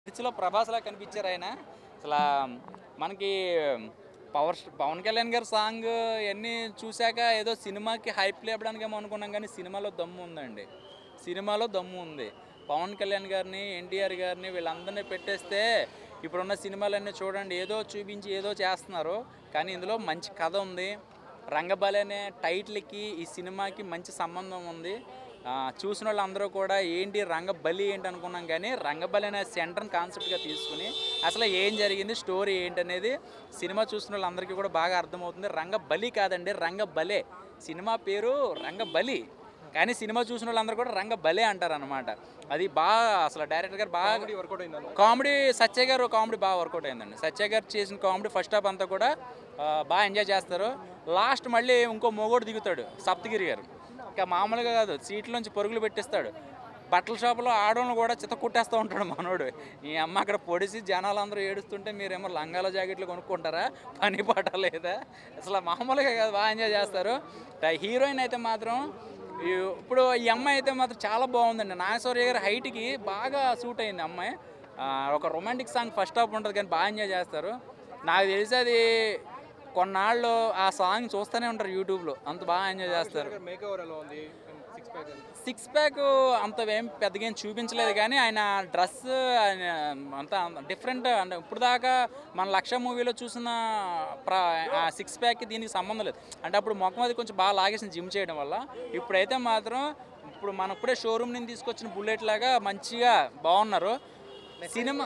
పిచ్చిలో ప్రభాస్లా కనిపించారు ఆయన అసలు మనకి పవర్ స్ట- పవన్ కళ్యాణ్ గారి సాంగ్ ఇవన్నీ చూశాక ఏదో సినిమాకి హైప్ లేపడానికి ఏమో అనుకున్నాం కానీ సినిమాలో దమ్ము ఉందండి సినిమాలో దమ్ము ఉంది పవన్ కళ్యాణ్ గారిని ఎన్టీఆర్ గారిని వీళ్ళందరినీ పెట్టేస్తే ఇప్పుడున్న సినిమాలన్నీ చూడండి ఏదో చూపించి ఏదో చేస్తున్నారు కానీ ఇందులో మంచి కథ ఉంది రంగబలి అనే టైటిల్కి ఈ సినిమాకి మంచి సంబంధం ఉంది ఆ, చూసిన వాళ్ళందరూ కూడా ఏంటి రంగబలి ఏంటి అనుకున్నాం కానీ రంగబలి అనే సెంటర్ని కాన్సెప్ట్గా తీసుకుని అసలు ఏం జరిగింది స్టోరీ ఏంటి అనేది సినిమా చూసిన వాళ్ళందరికీ కూడా బాగా అర్థమవుతుంది రంగబలి కాదండి రంగబలే సినిమా పేరు రంగబలి కానీ సినిమా చూసిన వాళ్ళందరూ కూడా రంగబలే అంటారు అనమాట అది బాగా అసలు డైరెక్టర్ గారు బాగా వర్కౌట్ అయింది కామెడీ సత్య గారు కామెడీ బాగా వర్కౌట్ అయిందండి సత్య గారు చేసిన కామెడీ ఫస్ట్ హాఫ్ అంతా కూడా ఆ, బాగా ఎంజాయ్ చేస్తారు లాస్ట్ మళ్ళీ ఇంకో మొగోడు దిగుతాడు సప్తగిరి గారు ఇంకా మామూలుగా కాదు సీట్లోంచి పరుగులు పెట్టిస్తాడు బట్టల షాపులో ఆడవాళ్ళని కూడా చిత్త కుట్టేస్తూ ఉంటాడు మనోడు ఈ అమ్మ అక్కడ పొడిసి జనాలందరూ ఏడుస్తుంటే మీరేమో లంగాల జాకెట్లు కొనుక్కుంటారా పని పాట లేదా అసలు మామూలుగా కాదు బాగా ఎంజాయ్ చేస్తారు హీరోయిన్ అయితే మాత్రం ఈ- ఇప్పుడు ఈ అమ్మాయి అయితే మాత్రం చాలా బాగుందండి నాగేశ్వర్య గారి హైట్కి బాగా సూట్ అయింది అమ్మాయి ఆ, ఒక రొమాంటిక్ సాంగ్ ఫస్ట్ హాఫ్ ఉంటుంది కానీ బాగా ఎంజాయ్ చేస్తారు నాకు తెలిసి అది కొన్నాళ్ళు ఆ సాంగ్ చూస్తూనే ఉంటారు యూట్యూబ్లో అంత బాగా ఎంజాయ్ చేస్తారు మేక్ ఓవర్ ఎలా ఉంది సిక్స్ ప్యాక్ సిక్స్ ప్యాక్ అంత ఏం పెద్దగా ఏం చూపించలేదు కానీ ఆయన డ్రెస్ ఆయన అంత డిఫరెంట్ అంటే ఇప్పుడు దాకా మన లక్ష మూవీలో చూసిన ప్ర ఆ సిక్స్ ప్యాక్కి దీనికి సంబంధం లేదు అంటే అప్పుడు ముఖం అది కొంచెం బాగా లాగేసింది జిమ్ చేయడం వల్ల ఇప్పుడైతే మాత్రం ఇప్పుడు మన ఇప్పుడే షోరూమ్ నుంచి తీసుకొచ్చిన బుల్లెట్ లాగా మంచిగా బాగున్నారు సినిమా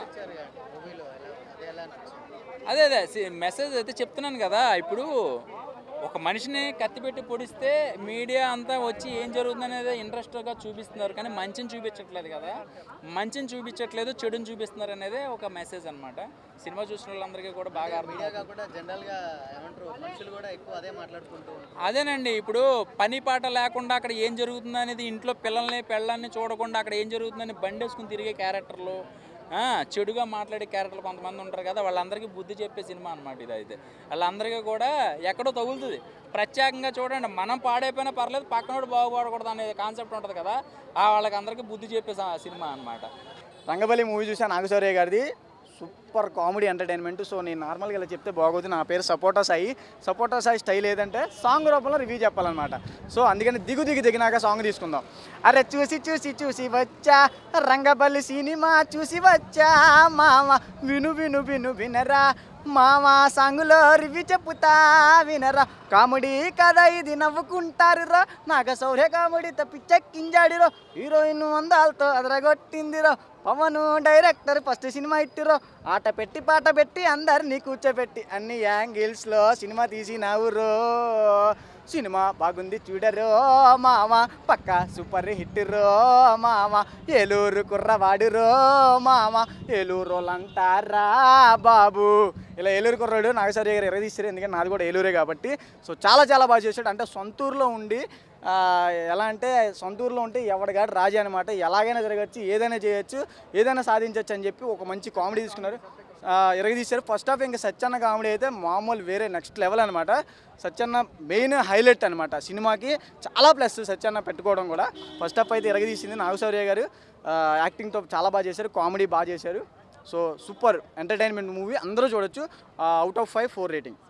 అదే అదే మెసేజ్ అయితే చెప్తున్నాను కదా ఇప్పుడు ఒక మనిషిని కత్తిపెట్టి పొడిస్తే మీడియా అంతా వచ్చి ఏం జరుగుతుంది అనేది ఇంట్రెస్ట్గా చూపిస్తున్నారు కానీ మంచిని చూపించట్లేదు కదా మంచిని చూపించట్లేదు చెడుని చూపిస్తున్నారు అనేది ఒక మెసేజ్ అన్నమాట సినిమా చూసిన వాళ్ళందరికీ కూడా బాగా అర్థం మీడియా కాకుండా జనరల్ గా ఏమంటారు మనుషులు కూడా ఎక్కువ అదే మాట్లాడుకుంటూ ఉంటారు అదేనండి ఇప్పుడు పని పాట లేకుండా అక్కడ ఏం జరుగుతుంది అనేది ఇంట్లో పిల్లల్ని పెళ్ళాన్ని చూడకుండా అక్కడ ఏం జరుగుతుందని బండేసుకుని తిరిగే క్యారెక్టర్లు ఆ, చెడుగా మాట్లాడే క్యారెక్టర్లు కొంతమంది ఉంటారు కదా వాళ్ళందరికీ బుద్ధి చెప్పే సినిమా అనమాట ఇది అయితే వాళ్ళందరికీ కూడా ఎక్కడో తగులుతుంది ప్రత్యేకంగా చూడండి మనం పాడైపోయినా పర్లేదు పక్కనోడు బాగుపడకూడదు అనే కాన్సెప్ట్ ఉంటుంది కదా ఆ వాళ్ళకి అందరికీ బుద్ధి చెప్పే స- సినిమా అనమాట రంగబలి మూవీ చూసా నాగశౌర్య గారిది సూపర్ కామెడీ ఎంటర్టైన్మెంట్ సో నేను నార్మల్గా ఇలా చెప్తే బాగోదు నా పేరు సపోటా సాయి సపోటా సాయి స్టైల్ ఏదంటే సాంగ్ రూపంలో రివ్యూ చెప్పాలన్నమాట సో అందుకని దిగు దిగు దిగినాక సాంగ్ తీసుకుందాం అరే చూసి చూసి చూసి వచ్చా రంగబలి సినిమా చూసి వచ్చా మామ విను విను విను వినరా మామ సాంగులో రివ్యూ చెప్పుతా వినరా కామెడీ కదా ఇది నవ్వుకుంటారు రా నాగ సౌర్య కామెడీ తప్పిచ్చెక్కించాడిరో హీరోయిన్ అందాలతో అదరగొట్టిందిరో పవన్ డైరెక్టర్ ఫస్ట్ సినిమా ఇట్టిరో ఆట పెట్టి పాట పెట్టి అందరినీ కూర్చోబెట్టి అన్ని యాంగిల్స్లో సినిమా తీసినావు రో సినిమా బాగుంది చూడరో మామ పక్క సూపర్ హిట్ రో మామ ఏలూరు కుర్రవాడు రో మామ ఏలూరు అంటారా బాబు ఇలా ఏలూరు కుర్రాడు నాగేశ్వర గారు ఎరదీశారు ఎందుకంటే నాది కూడా ఏలూరే కాబట్టి సో చాలా చాలా బాగా చేశాడు అంటే సొంత ఊర్లో ఉండి ఆ, ఎలా అంటే సొంత ఊర్లో ఉంటే ఎవడిగాడు రాజా అనమాట ఎలాగైనా జరగచ్చు ఏదైనా చేయొచ్చు ఏదైనా సాధించవచ్చు అని చెప్పి ఒక మంచి కామెడీ తీసుకున్నారు ఆ, ఎరగదీశారు ఫస్ట్ హాఫ్ ఇంకా సత్యన్న కామెడీ అయితే మామూలు వేరే నెక్స్ట్ లెవెల్ అనమాట సత్యన్న మెయిన్ హైలైట్ అనమాట సినిమాకి చాలా ప్లస్ సత్యన్న పెట్టుకోవడం కూడా ఫస్ట్ హాఫ్ అయితే ఎరగదీసింది నాగశౌర్య గారు ఆ, యాక్టింగ్తో చాలా బాగా చేశారు కామెడీ బాగా చేశారు సో సూపర్ ఎంటర్టైన్మెంట్ మూవీ అందరూ చూడొచ్చు out of five four rating